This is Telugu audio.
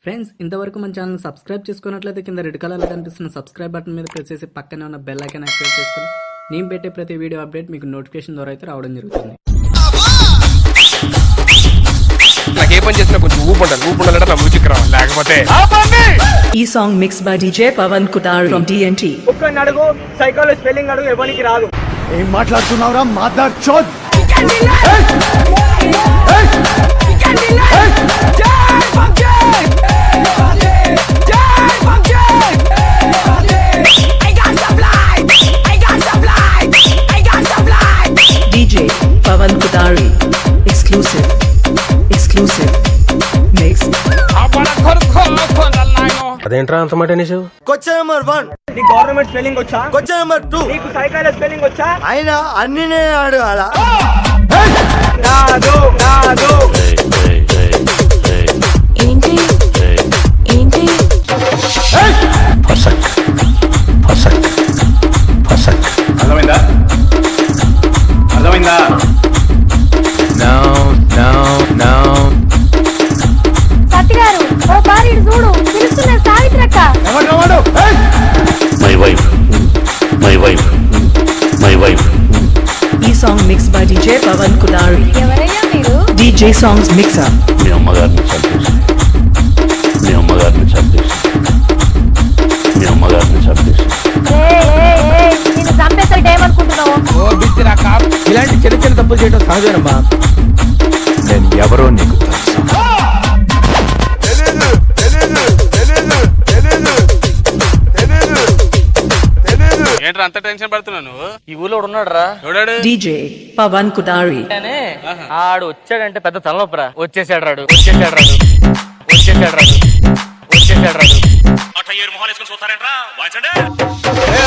ఫ్రెండ్స్ ఇంతవరకు మన ఛానల్ సబ్స్క్రైబ్ చేసుకున్నట్లయితే కింద రెడ్ కలర్లో కనిపిస్తున్న సబ్స్క్రైబ్ బటన్ మీద ప్రెస్ చేసి పక్కనే ఉన్న బెల్ ఐకాన్ యాక్టివేట్ చేసుకుని నేను పెట్టే ప్రతి వీడియో అప్డేట్ మీకు నోటిఫికేషన్ ద్వారా అయితే రావడం జరుగుతుంది నాకు ఏ పని చేసినా కొంచెం ఊపు ఉండాలి ఊపు ఉండాలంటే నా మ్యూజిక్ రావాలి లేకపోతే ఈ song mix by DJ Pavan Kutar from TNT. ఒక్కడిని అడుగు సైకోలో స్పెల్లింగ్ అడుగు ఎవరికి రాదు ఏం మాట్లాడుతున్నావురా మాదార్ చోద్ DJ Pavan కుటారి exclusive exclusive mix అదేంట్రా అంత మాట అనేసావు క్వశ్చన్ నెంబర్ వన్ నీ గవర్నమెంట్ స్పెల్లింగ్ వచ్చా క్వశ్చన్ నెంబర్ టూ నీకు సైకోలో స్పెల్లింగ్ వచ్చా ఆయన అన్ని నేను అడగాల రాదు రాదు ఏంటి ఏంటి అర్థమైందా అర్థమైందా సత్తి గారు ఓ పారి ఇటు చూడు పిలుస్తున్న సావిత్రక్క my wife, my wife, my wife. ఈ song mix by DJ Pavan Kutari ఎవరయ్యా మీరు DJ songs mixer మీ అమ్మగారిని చంపేసి మీ అమ్మగారిని చంపేసి మీ అమ్మగారిని చంపేసి ఏయ్, ఏయ్, ఏయ్, నిన్ను చంపేసరికి ఏమనుకుంటున్నావు ఓ బిత్తి నా కాప్ ఇలాంటి చిన్న చిన్న తప్పులు చేయడం సహజమేనమ్మా నేను ఎవరో నీకు తెలుసు ఏంట్రా అంత టెన్షన్ పడుతున్నావు నువ్వు ఈ ఊళ్ళో ఉన్నాడు రా ఎవడాడు DJ పవన్ కుటారి ఆడు వచ్చాడంటే పెద్ద తలనొప్పరా వచ్చేసాడు రాడు వచ్చేసాడు రాడు వచ్చేసాడు రాడు వచ్చేసాడు రాడు